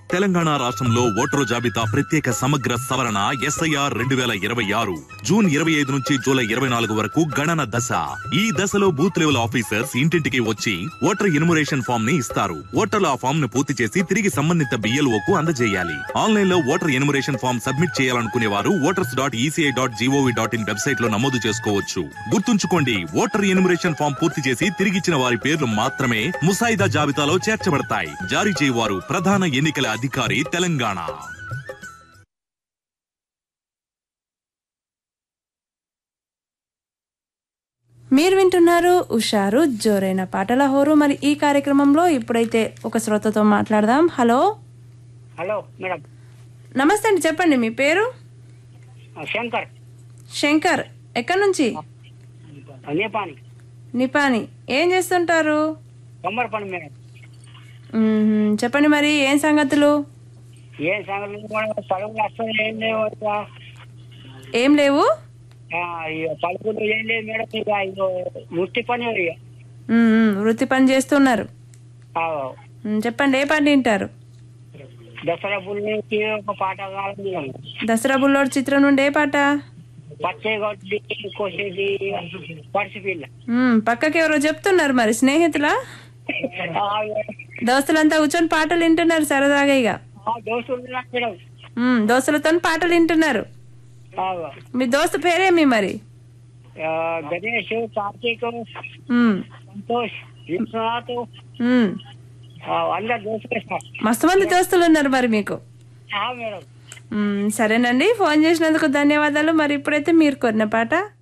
తెలంగాణ రాష్ట్రంలో ఓటరు జాబితా ప్రత్యేక సమగ్ర సవరణ ఎస్ఐఆర్ రెండు వేల ఇరవై ఆరు జూన్ ఇరవై ఐదు నుంచి జూలై ఇరవై నాలుగు వరకు గణన దశ ఈ దశలో బూత్ లెవెల్ ఆఫీసర్స్ ఇంటింటికి వచ్చి ఓటర్ ఎన్యుమరేషన్ ఫామ్ ని ఇస్తారు ఓటర్లు ఆ ఫామ్ ను పూర్తి చేసి తిరిగి సంబంధిత BLO కు అందజేయాలి ఆన్లైన్ లో ఓటర్ ఎన్యుమరేషన్ ఫామ్ సబ్మిట్ చేయాలనుకునే వారు voters dot ECI dot GOV dot in website లో నమోదు చేసుకోవచ్చు గుర్తుంచుకోండి ఓటర్ ఎన్యుమరేషన్ ఫామ్ పూర్తి చేసి తిరిగిచ్చిన వారి పేర్లు మాత్రమే ముసాయిదా జాబితాలో చేర్చబడతాయి జారీ చేయవారు ప్రధాన ఎన్నికల అధికారి తెలంగాణ మీరు వింటున్నారు ఉషారు జోరైన పాటల హోరు మరి ఈ కార్యక్రమంలో ఇప్పుడైతే ఒక శ్రోతతో మాట్లాడదాం హలో హలో మేడం నమస్తే అండి చెప్పండి మీ పేరు ఆ, శంకర్ శంకర్ ఎక్కడి నుంచి నేపాని నిపాని ఏం చేస్తుంటారు కమ్మర్ పని మేడం మ్మ్హ్మ్. చెప్పండి మరి ఏం సంగతులు ఏం సంగతి మేడం సగం వస్తుంది ఏం లేవు ఇక. ఏం లేవు ఆ, ఇక పలుకులు ఏం లేదు మేడం ఇక ఇగో వృత్తి పని ఇక మ్మ్, వృత్తి పని చేస్తున్నారు ఆ, మ్మ్, చెప్పండి ఏ పాట వింటారు దసరా బుల్లికి ఒక పాట కావాలి మేడం దసరా బుల్లోడు చిత్రం నుండి ఏ పాట పచ్చే కొట్టి కోసేది పడిసి పిల్ల మ్మ్, పక్కకి ఎవరో చెప్తున్నారు మరి స్నేహితులా ఆ, దోస్తులంతా కూర్చొని పాటలు వింటున్నారు సరదాగా ఇక ఆ, దోస్తులు ఉన్నారు మేడం మ్మ్, దోస్తులతో పాటలు వింటున్నారు ఆ, మీ దోస్తు పేరేమి మరి ఆ, గణేష్ కార్తీక్ మ్మ్, సంతోష్ విశ్వనాథ్ మ్మ్. ఆ, అందరు దోస్తులే సార్ మస్తు మంది దోస్తులు ఉన్నారు మరి మీకు ఆ, మేడం మ్మ్, సరేనండి ఫోన్ చేసినందుకు ధన్యవాదాలు మరి ఇప్పుడైతే మీరు కొన్న పాట